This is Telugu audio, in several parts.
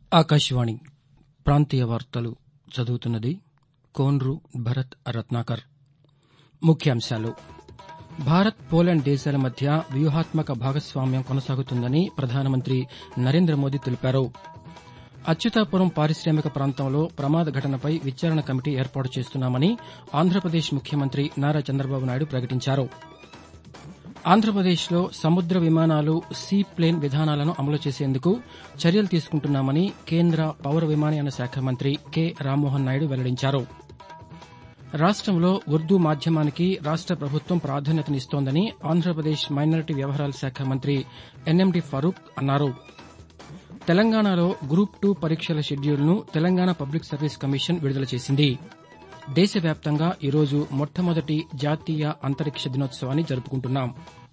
ఆకాశవాణి ప్రాంతీయ వార్తలు చదువుతున్నది కోన్రు భరత్ రత్నాకర్ ముఖ్యాంశాలు భారత్ పోలాండ్ దేశాల మధ్య వ్యూహాత్మక భాగస్వామ్యం కొనసాగుతుందని ప్రధానమంత్రి నరేంద్ర మోదీ తెలిపారు అచ్యుతాపురం పారిశామిక ప్రాంతంలో ప్రమాద ఘటనపై విచారణ కమిటీ ఏర్పాటు చేస్తున్నామని ఆంధ్రప్రదేశ్ ముఖ్యమంత్రి నారా చంద్రబాబు నాయుడు ప్రకటించారు ఆంధ్రప్రదేశ్లో సముద్ర విమానాలు సీ ప్లేన్ విధానాలను అమలు చేసేందుకు చర్యలు తీసుకుంటున్నామని కేంద్ర పౌర విమానయాన శాఖ మంత్రి కె రామ్మోహన్ నాయుడు వెల్లడించారు రాష్టంలో ఉర్దూ మాధ్యమానికి రాష్ట ప్రభుత్వం ప్రాధాన్యతనిస్తోందని ఆంధ్రప్రదేశ్ మైనారిటీ వ్యవహారాల శాఖ మంత్రి ఎన్ఎండి ఫరూక్ అన్నారు తెలంగాణలో గ్రూప్ టూ పరీక్షల షెడ్యూల్ను తెలంగాణ పబ్లిక్ సర్వీస్ కమిషన్ విడుదల చేసింది దేశవ్యాప్తంగా ఈరోజు మొట్టమొదటి జాతీయ అంతరిక్ష దినోత్సవాన్ని జరుపుకుంటున్నాం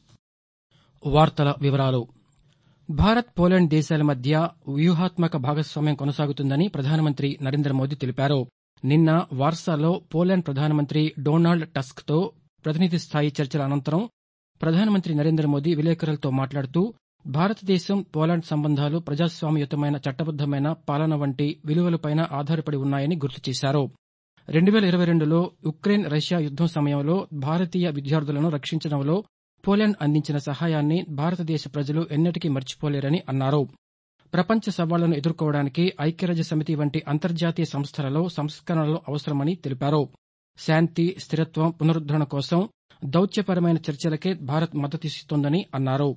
వార్తల వివరాలు భారత్ పోలాండ్ దేశాల మధ్య వ్యూహాత్మక భాగస్వామ్యం కొనసాగుతుందని ప్రధానమంత్రి నరేంద్ర మోదీ తెలిపారు నిన్న వార్సాలో పోలాండ్ ప్రధానమంత్రి డొనాల్డ్ టస్క్తో ప్రతినిధి స్థాయి చర్చల అనంతరం ప్రధానమంత్రి నరేంద్ర మోదీ విలేకరులతో మాట్లాడుతూ భారతదేశం పోలాండ్ సంబంధాలు ప్రజాస్వామ్యయుతమైన చట్టబద్దమైన పాలన వంటి విలువలపైన ఆధారపడి ఉన్నాయని గుర్తు చేశారు రెండు వేల ఇరవై రెండులో ఉక్రెయిన్ రష్యా యుద్దం సమయంలో భారతీయ విద్యార్థులను రక్షించడంలో పోలాండ్ అందించిన సహాయాన్ని భారతదేశ ప్రజలు ఎన్నటికీ మర్చిపోలేరని అన్నారు ప్రపంచ సవాళ్లను ఎదుర్కోవడానికి ఐక్యరాజ్య సమితి వంటి అంతర్జాతీయ సంస్థలలో సంస్కరణలు అవసరమని తెలిపారు శాంతి స్థిరత్వం పునరుద్దరణ కోసం దౌత్యపరమైన చర్చలకే భారత్ మద్దతిస్తోందని అన్నారు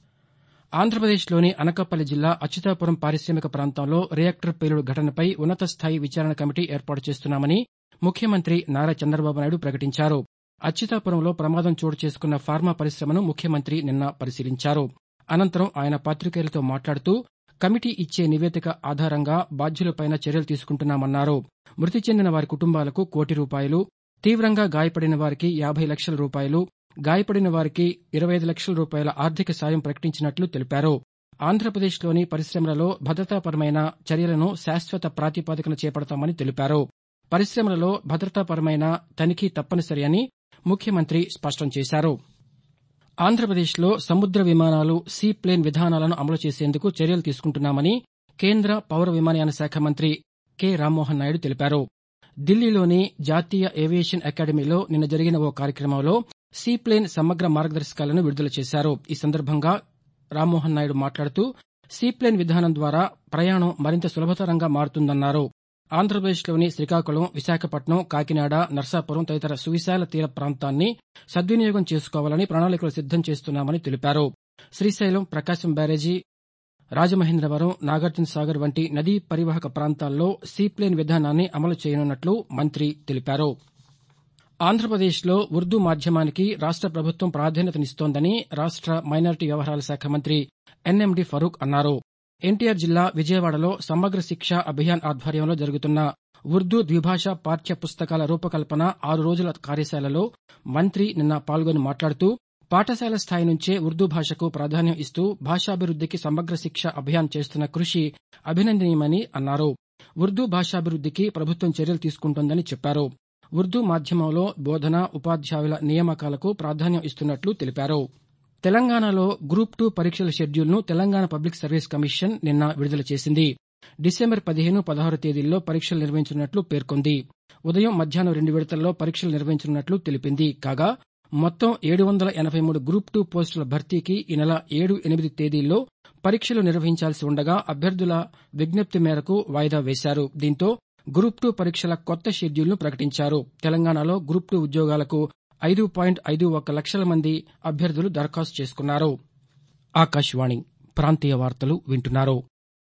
ఆంధ్రప్రదేశ్లోని అనకాపల్లి జిల్లా అచ్యుతాపురం పారిశామిక ప్రాంతంలో రియాక్టర్ పేలుడు ఘటనపై ఉన్నత స్థాయి విచారణ కమిటీ ఏర్పాటు చేస్తున్నామని ముఖ్యమంత్రి నారా చంద్రబాబు నాయుడు ప్రకటించారు అచ్యుతాపురంలో ప్రమాదం చోటు చేసుకున్న ఫార్మా పరిశ్రమను ముఖ్యమంత్రి నిన్న పరిశీలించారు అనంతరం ఆయన పాతికేయులతో మాట్లాడుతూ కమిటీ ఇచ్చే నివేదిక ఆధారంగా బాధ్యులపైన చర్యలు తీసుకుంటున్నామన్నారు మృతి చెందిన వారి కుటుంబాలకు కోటి రూపాయలు తీవ్రంగా గాయపడిన వారికి యాబై లక్షల రూపాయలు గాయపడిన వారికి ఇరవై ఐదు లక్షల రూపాయల ఆర్థిక సాయం ప్రకటించినట్లు తెలిపారు ఆంధ్రప్రదేశ్లోని పరిశ్రమలలో భద్రతాపరమైన చర్యలను శాశ్వత ప్రాతిపదికన చేపడతామని తెలిపారు పరిశ్రమలలో భద్రతాపరమైన తనిఖీ తప్పనిసరి అని ముఖ్యమంత్రి స్పష్టం చేశారు ఆంధ్రప్రదేశ్లో సముద్ర విమానాలు సీ ప్లేన్ విధానాలను అమలు చేసేందుకు చర్యలు తీసుకుంటున్నామని కేంద్ర పౌర విమానయాన శాఖ మంత్రి కె రామ్మోహన్ నాయుడు తెలిపారు ఢిల్లీలోని జాతీయ ఏవియేషన్ అకాడమీలో నిన్న జరిగిన ఓ కార్యక్రమంలో సీ ప్లేన్ సమగ్ర మార్గదర్శకాలను విడుదల చేశారు ఈ సందర్భంగా రామ్మోహన్ నాయుడు మాట్లాడుతూ సీ ప్లేన్ విధానం ద్వారా ప్రయాణం మరింత సులభతరంగా మారుతుందన్నారు ఆంధ్రప్రదేశ్లోని శ్రీకాకుళం విశాఖపట్నం కాకినాడ నర్సాపురం తదితర సువిశాల తీర ప్రాంతాన్ని సద్వినియోగం చేసుకోవాలని ప్రణాళికలు సిద్దం చేస్తున్నామని తెలిపారు శ్రీశైలం ప్రకాశం బ్యారేజీ రాజమహేంద్రవరం నాగార్జున సాగర్ వంటి నదీ పరివాహక ప్రాంతాల్లో సీప్లేన్ విధానాన్ని అమలు చేయనున్నట్లు మంత్రి తెలిపారు ఆంధ్రప్రదేశ్లో ఉర్దూ మాధ్యమానికి రాష్ట ప్రభుత్వం ప్రాధాన్యతనిస్తోందని రాష్ట మైనారిటీ వ్యవహారాల శాఖ మంత్రి ఎన్ఎండి ఫరూక్ అన్నారు ఎన్టీఆర్ జిల్లా విజయవాడలో సమగ్ర శిక్ష అభియాన్ ఆధ్వర్యంలో జరుగుతున్న ఉర్దూ ద్విభాషా పాఠ్య పుస్తకాల రూపకల్పన ఆరు రోజుల కార్యశాలలో మంత్రి నిన్న పాల్గొని మాట్లాడుతూ పాఠశాల స్థాయి నుంచే ఉర్దూ భాషకు ప్రాధాన్యం ఇస్తూ భాషాభివృద్దికి సమగ్ర శిక్ష అభియాన్ చేస్తున్న కృషి అభినందనీయమని అన్నారు ఉర్దూ భాషాభివృద్దికి ప్రభుత్వం చర్యలు తీసుకుంటోందని చెప్పారు ఉర్దూ మాధ్యమంలో బోధన ఉపాధ్యాయుల నియామకాలకు ప్రాధాన్యం ఇస్తున్నట్లు తెలిపారు తెలంగాణలో గ్రూప్ టూ పరీక్షల షెడ్యూల్ను తెలంగాణ పబ్లిక్ సర్వీస్ కమిషన్ నిన్న విడుదల చేసింది డిసెంబర్ పదిహేను పదహారు తేదీల్లో పరీక్షలు నిర్వహించనున్నట్లు పేర్కొంది ఉదయం మధ్యాహ్నం రెండు విడతల్లో పరీక్షలు నిర్వహించనున్నట్లు తెలిపింది కాగా మొత్తం ఏడు వందల ఎనబై మూడు గ్రూప్ టూ పోస్టుల భర్తీకి ఈ నెల ఏడు ఎనిమిది తేదీల్లో పరీక్షలు నిర్వహించాల్సి ఉండగా అభ్యర్థుల విజ్ఞప్తి మేరకు వాయిదా వేశారు దీంతో గ్రూప్ టూ పరీక్షల కొత్త షెడ్యూల్ను ప్రకటించారు తెలంగాణలో గ్రూప్ టూ ఉద్యోగాలకు ఐదు పాయింట్ ఐదు ఒక్క లక్షల మంది అభ్యర్థులు దరఖాస్తు చేసుకున్నారు ఆకాశవాణి ప్రాంతీయ వార్తలు వింటున్నారు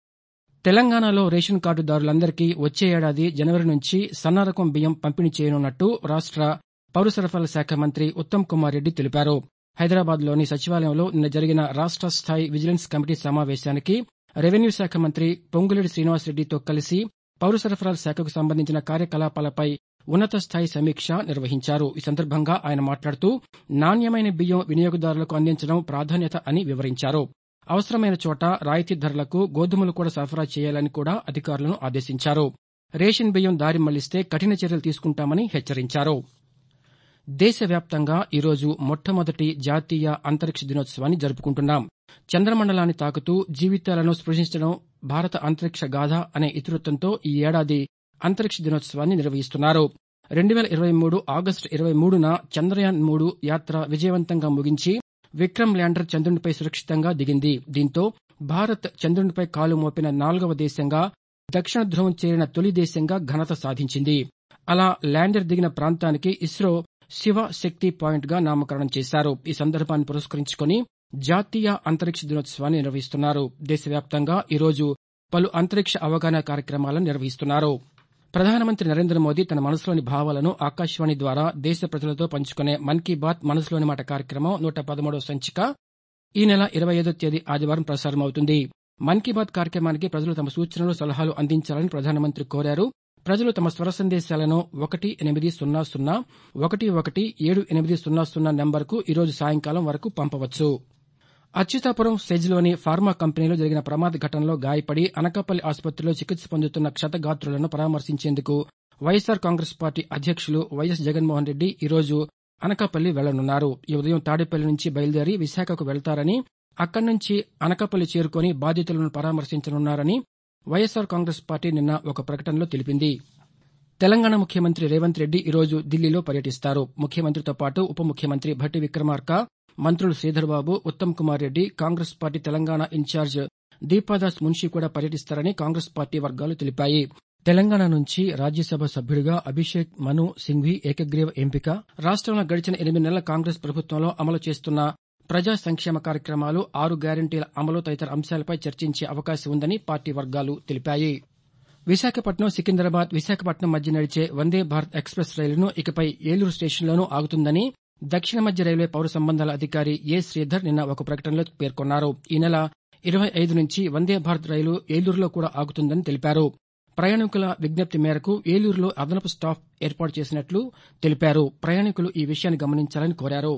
తెలంగాణలో రేషన్ కార్డుదారులందరికీ వచ్చే ఏడాది జనవరి నుంచి సన్నరకం బియ్యం పంపిణీ చేయనున్నట్టు రాష్ట పౌర సరఫరాల శాఖ మంత్రి ఉత్తమ్ కుమార్ రెడ్డి తెలిపారు హైదరాబాద్లోని సచివాలయంలో నిన్న జరిగిన రాష్ట స్థాయి విజిలెన్స్ కమిటీ సమావేశానికి రెవెన్యూ శాఖ మంత్రి పొంగులేటి శ్రీనివాసరెడ్డితో కలిసి పౌర సరఫరాల శాఖకు సంబంధించిన కార్యకలాపాలపై ఉన్నత స్థాయి సమీక్ష నిర్వహించారు ఈ సందర్భంగా ఆయన మాట్లాడుతూ నాణ్యమైన బియ్యం వినియోగదారులకు అందించడం ప్రాధాన్యత అని వివరించారు అవసరమైన చోట రాయితీ ధరలకు గోధుమలు కూడా సరఫరా చేయాలని కూడా అధికారులను ఆదేశించారు రేషన్ బియ్యం దారి మళ్లిస్తే కఠిన చర్యలు తీసుకుంటామని హెచ్చరించారు దేశవ్యాప్తంగా ఈరోజు మొట్టమొదటి జాతీయ అంతరిక్ష దినోత్సవాన్ని జరుపుకుంటున్నాం చంద్రమండలాన్ని తాకుతూ జీవితాలను స్పృశించడం భారత అంతరిక్ష గాథ అనే ఇతివృత్తంతో ఈ ఏడాది అంతరిక్ష దినోత్సవాన్ని నిర్వహిస్తున్నారు రెండు వేల ఇరవై మూడు ఆగస్టు ఇరవై మూడున చంద్రయాన్ మూడు యాత్ర విజయవంతంగా ముగించి విక్రమ్ ల్యాండర్ చంద్రునిపై సురక్షితంగా దిగింది దీంతో భారత్ చంద్రునిపై కాలు మోపిన నాలుగవ దేశంగా దక్షిణ ధృవం చేరిన తొలి దేశంగా ఘనత సాధించింది అలా ల్యాండర్ దిగిన ప్రాంతానికి ఇస్రో శివ శక్తి పాయింట్ గా నామకరణం చేశారు ఈ సందర్భాన్ని పురస్కరించుకుని జాతీయ అంతరిక్ష దినోత్సవాన్ని నిర్వహిస్తున్నారు దేశవ్యాప్తంగా ఈరోజు పలు అంతరిక్ష అవగాహన కార్యక్రమాలను నిర్వహిస్తున్నారు ప్రధానమంత్రి నరేంద్ర మోదీ తన మనసులోని భావాలను ఆకాశవాణి ద్వారా దేశ ప్రజలతో పంచుకునే మన్ కీ బాత్ మనసులోని మాట కార్యక్రమం నూట పదమూడవ సంచిక ఈ నెల ఇరవై ఐదో తేదీ ఆదివారం ప్రసారమవుతుంది మన్ కీ బాత్ కార్యక్రమానికి ప్రజలు తమ సూచనలు సలహాలు అందించాలని ప్రధానమంత్రి కోరారు ప్రజలు తమ స్వర సందేశాలను ఒకటి ఎనిమిది సున్నా సున్నా ఒకటి ఒకటి ఏడు ఎనిమిది సున్నా సున్నా నెంబర్కు ఈరోజు సాయంకాలం వరకు పంపవచ్చు అచ్యుతాపురం సెజ్లోని ఫార్మా కంపెనీలో జరిగిన ప్రమాద ఘటనలో గాయపడి అనకాపల్లి ఆసుపత్రిలో చికిత్స పొందుతున్న క్షతగాత్రులను పరామర్శించేందుకు వైఎస్సార్ కాంగ్రెస్ పార్టీ అధ్యక్షులు వైఎస్ జగన్మోహన్ రెడ్డి ఈరోజు అనకాపల్లి వెళ్లనున్నారు ఈ ఉదయం తాడేపల్లి నుంచి బయలుదేరి విశాఖకు వెళ్తారని అక్కడి నుంచి అనకాపల్లి చేరుకుని బాధితులను పరామర్శించనున్నారని వైఎస్సార్ కాంగ్రెస్ పార్టీ నిన్న ఒక ప్రకటనలో తెలిపింది తెలంగాణ ముఖ్యమంత్రి రేవంత్ రెడ్డి ఈరోజు ఢిల్లీలో పర్యటిస్తారు ముఖ్యమంత్రితో పాటు ఉప ముఖ్యమంత్రి భట్టి విక్రమార్క మంత్రులు Sridhar Babu Uttam Kumar Reddy Congress party Telangana in-charge Deepa Das Munshi కూడా పర్యటిస్తారని కాంగ్రెస్ పార్టీ వర్గాలు తెలిపాయి తెలంగాణ నుంచి రాజ్యసభ సభ్యుడిగా అభిషేక్ మను సింఘ్వి ఏకగ్రీవ ఎంపిక రాష్టంలో గడిచిన ఎనిమిది నెలల కాంగ్రెస్ ప్రభుత్వంలో అమలు చేస్తున్న ప్రజా సంక్షేమ కార్యక్రమాలు ఆరు గ్యారంటీల అమలు తదితర అంశాలపై చర్చించే అవకాశం ఉందని పార్టీ వర్గాలు తెలిపాయి విశాఖపట్నం సికింద్రాబాద్ విశాఖపట్నం మధ్య నడిచే వందే భారత్ ఎక్స్ప్రెస్ రైలును ఇకపై ఏలూరు స్టేషన్లోనూ ఆగుతుందని దక్షిణ మధ్య రైల్వే పౌర సంబంధాల అధికారి ఏ శ్రీధర్ నిన్న ఒక ప్రకటనలో పేర్కొన్నారు ఈ నెల ఇరవై ఐదు నుంచి వందే భారత్ రైలు ఏలూరులో కూడా ఆగుతుందని తెలిపారు ప్రయాణికుల విజ్ఞప్తి మేరకు ఏలూరులో అదనపు స్టాఫ్ ఏర్పాటు చేసినట్లు తెలిపారు ప్రయాణికులు ఈ విషయాన్ని గమనించాలని కోరారు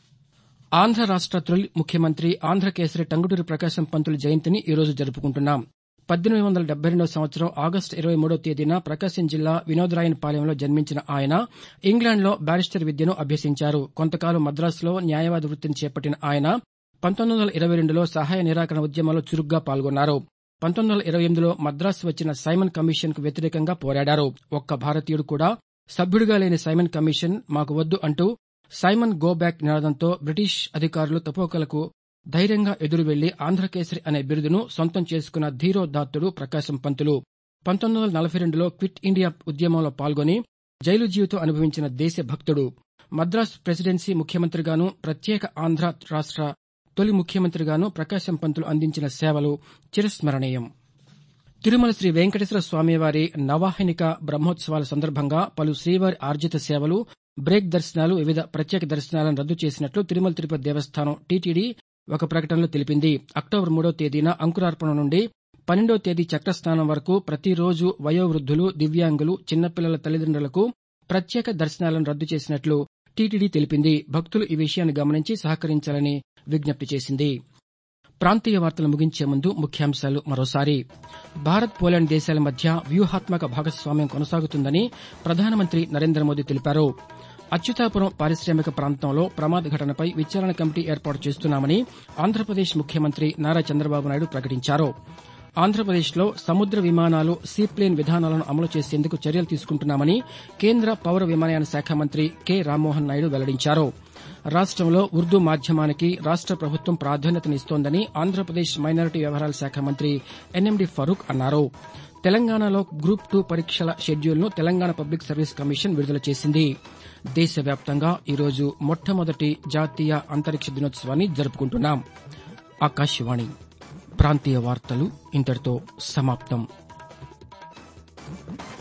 ఆంధ్ర రాష్ట తొలి ముఖ్యమంత్రి ఆంధ్రకేసరి టంగుటూరి ప్రకాశం పంతులు జయంతిని ఈరోజు జరుపుకుంటున్నాం పద్దెనిమిది వందల డెబ్బై రెండవ సంవత్సరం ఆగస్టు ఇరవై మూడో తేదీన ప్రకాశం జిల్లా వినోదరాయనపాలెంలో జన్మించిన ఆయన ఇంగ్లాండ్లో బ్యారిస్టర్ విద్యను అభ్యసించారు కొంతకాలం మద్రాసులో న్యాయవాద వృత్తిని చేపట్టిన ఆయన పంతొమ్మిది వందల ఇరవై రెండులో సహాయ నిరాకరణ ఉద్యమంలో చురుగ్గా పాల్గొన్నారు పంతొమ్మిది వందల ఇరవై ఎనిమిదిలో మద్రాసు వచ్చిన సైమన్ కమిషన్ కు వ్యతిరేకంగా పోరాడారు ఒక్క భారతీయుడు కూడా సభ్యుడిగా లేని సైమన్ కమిషన్ మాకు వద్దు అంటూ సైమన్ గో బ్యాక్ నినాదంతో బ్రిటిష్ అధికారులు తపోకలకు ధైర్యంగా ఎదురు వెళ్లి ఆంధ్రకేసరి అనే బిరుదును సొంతం చేసుకున్న ధీరోదాత్తుడు ప్రకాశం పంతులు పంతొమ్మిది వందల నలభై రెండులో క్విట్ ఇండియా ఉద్యమంలో పాల్గొని జైలు జీవితం అనుభవించిన దేశభక్తుడు మద్రాసు ప్రెసిడెన్సీ ముఖ్యమంత్రిగాను ప్రత్యేక ఆంధ్ర రాష్ట తొలి ముఖ్యమంత్రిగాను ప్రకాశం పంతులు అందించిన సేవలు చిరస్మరణీయం తిరుమల శ్రీ వెంకటేశ్వర స్వామివారి నవాహినిక బ్రహ్మోత్సవాల సందర్భంగా పలు శ్రీవారి ఆర్జిత సేవలు బ్రేక్ దర్శనాలు వివిధ ప్రత్యేక దర్శనాలను రద్దు చేసినట్లు తిరుమల తిరుపతి దేవస్థానం టీటీడీ ఒక ప్రకటనలో తెలిపింది అక్టోబర్ మూడో తేదీన అంకురార్పణ నుండి పన్నెండో తేదీ చక్రస్నానం వరకు ప్రతిరోజు వయోవృద్ధులు దివ్యాంగులు చిన్నపిల్లల తల్లిదండ్రులకు ప్రత్యేక దర్శనాలను రద్దు చేసినట్లు టీటీడీ తెలిపింది భక్తులు ఈ విషయాన్ని గమనించి సహకరించాలని విజ్ఞప్తి చేసింది ప్రాంతీయ వార్తలు ముగించే ముందు ముఖ్యాంశాలు మరోసారి భారత్ పోలాండ్ దేశాల మధ్య వ్యూహాత్మక భాగస్వామ్యం కొనసాగుతుందని ప్రధానమంత్రి నరేంద్ర మోదీ తెలిపారు అచ్యుతాపురం పారిశ్రామిక ప్రాంతంలో ప్రమాద ఘటనపై విచారణ కమిటీ ఏర్పాటు చేస్తున్నామని ఆంధ్రప్రదేశ్ ముఖ్యమంత్రి నారా చంద్రబాబు నాయుడు ప్రకటించారు ఆంధ్రప్రదేశ్లో సముద్ర విమానాలు సీప్లేన్ విధానాలను అమలు చేసేందుకు చర్యలు తీసుకుంటున్నామని కేంద్ర పౌర విమానయాన శాఖ మంత్రి కె రామ్మోహన్ నాయుడు వెల్లడించారు రాష్టంలో ఉర్దూ మాధ్యమానికి రాష్ట ప్రభుత్వం ప్రాధాన్యతనిస్తోందని ఆంధ్రప్రదేశ్ మైనారిటీ వ్యవహారాల శాఖ మంత్రి ఎన్ఎండి ఫరూక్ అన్నారు తెలంగాణలో గ్రూప్ టూ పరీక్షల షెడ్యూల్ను తెలంగాణ పబ్లిక్ సర్వీస్ కమిషన్ విడుదల చేసింది దేశవ్యాప్తంగా ఈరోజు మొట్టమొదటి జాతీయ అంతరిక్ష దినోత్సవాన్ని జరుపుకుంటున్నాం ఆకాశవాణి ప్రాంతీయ వార్తలు ఇంతటితో సమాప్తం